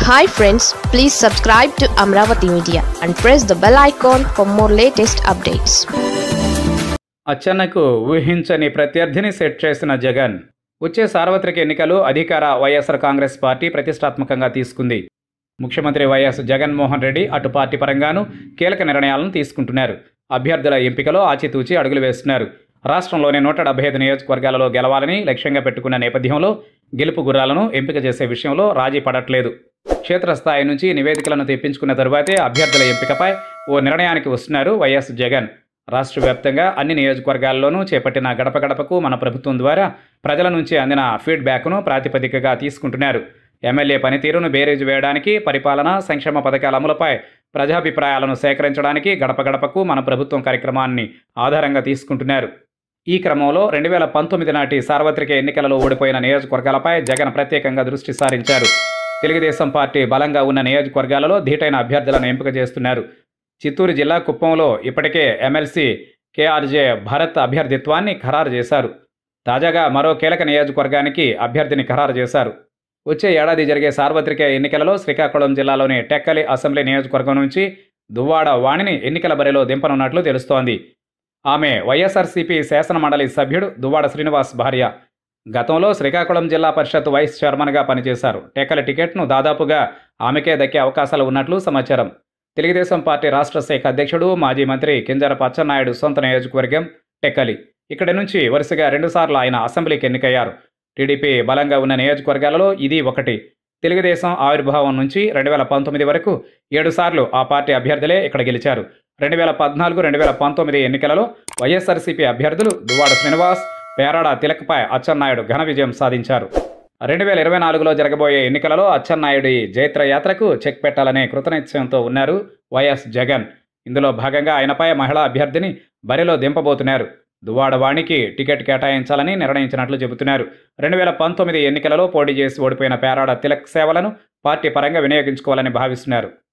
hi friends please subscribe to Amaravati media and press the bell icon for more latest updates అచ్చెన్నకు ఊహించని ప్రత్యర్థిని set చేసిన జగన్ వచ్చే సార్వత్రిక ఎన్నికలు అధికార వైఎస్ఆర్ కాంగ్రెస్ పార్టీ ప్రతిష్టాత్మకంగా తీసుకుంది ముఖ్యమంత్రి వైఎస్ జగన్మోహన్ రెడ్డి అటు పార్టీ పరంగానూ కీలక నిర్ణయాలను తీసుకుంటున్నారు అభ్యర్థుల ఎంపికలో ఆచితూచి అడుగులు వేస్తున్నారు రాష్ట్రంలోని నూట డెబ్బై ఐదు నియోజకవర్గాలలో గెలవాలని లక్ష్యంగా పెట్టుకున్న నేపథ్యంలో గెలుపు గుర్రాలను ఎంపిక చేసే విషయంలో రాజీ పడట్లేదు క్షేత్రస్థాయి నుంచి నివేదికలను తెప్పించుకున్న తరువాతే అభ్యర్థుల ఎంపికపై ఓ నిర్ణయానికి వస్తున్నారు వైఎస్ జగన్ రాష్ట్ర వ్యాప్తంగా అన్ని నియోజకవర్గాల్లోనూ చేపట్టిన గడప గడపకు మన ప్రభుత్వం ద్వారా ప్రజల నుంచి అందిన ఫీడ్బ్యాక్ను ప్రాతిపదికగా తీసుకుంటున్నారు ఎమ్మెల్యే పనితీరును బేరేజ్ వేయడానికి పరిపాలన సంక్షేమ పథకాల అమలుపై ప్రజాభిప్రాయాలను సేకరించడానికి గడప గడపకు మన ప్రభుత్వం కార్యక్రమాన్ని ఆధారంగా తీసుకుంటున్నారు ఈ క్రమంలో రెండు వేల పంతొమ్మిది నాటి సార్వత్రిక ఎన్నికలలో ఓడిపోయిన నియోజకవర్గాలపై జగన్ ప్రత్యేకంగా దృష్టి సారించారు తెలుగుదేశం పార్టీ బలంగా ఉన్న నియోజకవర్గాలలో ధీటైన అభ్యర్థులను ఎంపిక చేస్తున్నారు చిత్తూరు జిల్లా కుప్పంలో ఇప్పటికే ఎమ్మెల్సీ కేఆర్జే భరత్ అభ్యర్థిత్వాన్ని ఖరారు చేశారు తాజాగా మరో కీలక నియోజకవర్గానికి అభ్యర్థిని ఖరారు చేశారు వచ్చే ఏడాది జరిగే సార్వత్రిక ఎన్నికలలో శ్రీకాకుళం జిల్లాలోని టెక్కలి అసెంబ్లీ నియోజకవర్గం నుంచి దువ్వాడ వాణిని ఎన్నికల బరిలో దింపనున్నట్లు తెలుస్తోంది ఆమె వైఎస్ఆర్సీపీ శాసన మండలి సభ్యుడు దువ్వాడ శ్రీనివాస్ భార్య గతంలో శ్రీకాకుళం జిల్లా పరిషత్ వైస్ చైర్మన్గా పనిచేశారు టెక్కలి టికెట్ను దాదాపుగా ఆమెకే దక్కే అవకాశాలు ఉన్నట్లు సమాచారం తెలుగుదేశం పార్టీ రాష్ట్ర శాఖ అధ్యక్షుడు మాజీ మంత్రి కింజరపు అచ్చెన్నాయుడు సొంత నియోజకవర్గం టెక్కలి ఇక్కడి నుంచి వరుసగా రెండుసార్లు ఆయన అసెంబ్లీకి ఎన్నికయ్యారు టీడీపీ బలంగా ఉన్న నియోజకవర్గాలలో ఇది ఒకటి తెలుగుదేశం ఆవిర్భావం నుంచి రెండు వేల పంతొమ్మిది వరకు ఏడుసార్లు ఆ పార్టీ అభ్యర్థులే ఇక్కడ గెలిచారు రెండు వేల పద్నాలుగు రెండు వేల పంతొమ్మిది ఎన్నికలలో వైఎస్ఆర్సీపీ అభ్యర్థులు దువ్వాడ శ్రీనివాస్ పేరాడ తిలక్పై అచ్చెన్నాయుడు ఘన విజయం సాధించారు రెండు వేల ఇరవై నాలుగులో జరగబోయే ఎన్నికలలో అచ్చెన్నాయుడి జైత్ర యాత్రకు చెక్ పెట్టాలనే కృతనిశ్చయంతో ఉన్నారు వైఎస్ జగన్ ఇందులో భాగంగా ఆయనపై మహిళా అభ్యర్థిని బరిలో దింపబోతున్నారు దువ్వాడ వాణికి టికెట్ కేటాయించాలని నిర్ణయించినట్లు చెబుతున్నారు రెండు వేల పంతొమ్మిది ఎన్నికలలో పోటీ చేసి ఓడిపోయిన పేరాడ తిలక్ సేవలను పార్టీ పరంగా వినియోగించుకోవాలని భావిస్తున్నారు